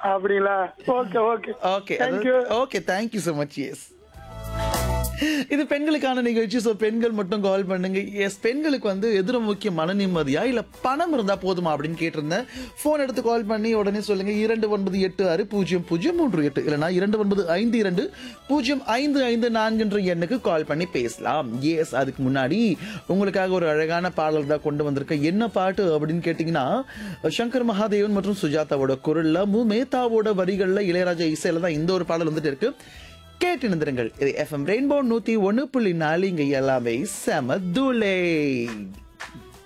அப்படிங்களா okay okay okay thank you okay thank you so much yes இது பெண்களுக்கான நிகழ்ச்சி ஸோ பெண்கள் மட்டும் கால் பண்ணுங்க எஸ் பெண்களுக்கு வந்து எதிர முக்கிய மன நிம்மதியா இல்ல பணம் இருந்தா போதுமா அப்படின்னு கேட்டிருந்தேன் ஃபோன் எடுத்து கால் பண்ணி உடனே சொல்லுங்க இரண்டு ஒன்பது எட்டு ஆறு பூஜ்ஜியம் பூஜ்ஜியம் மூன்று எட்டு இல்லைனா இரண்டு ஒன்பது ஐந்து இரண்டு பூஜ்ஜியம் ஐந்து ஐந்து நான்குன்ற எண்ணுக்கு கால் பண்ணி பேசலாம் எஸ் அதுக்கு முன்னாடி உங்களுக்காக ஒரு அழகான பாடல் தான் கொண்டு வந்திருக்கேன் என்ன பாட்டு அப்படின்னு கேட்டிங்கன்னா சங்கர் மகாதேவன் மற்றும் சுஜாதாவோட குரல்ல மு மேத்தாவோட வரிகள்ல இளையராஜா இசையில தான் இந்த ஒரு பாடல் வந்துட்டு இருக்கு கேட்டு நிந்திருங்கள் இது எஃப்எம் ரெயின்போ நூத்தி ஒன்னு புள்ளி நாலு இங்க எல்லாமே செம தூளே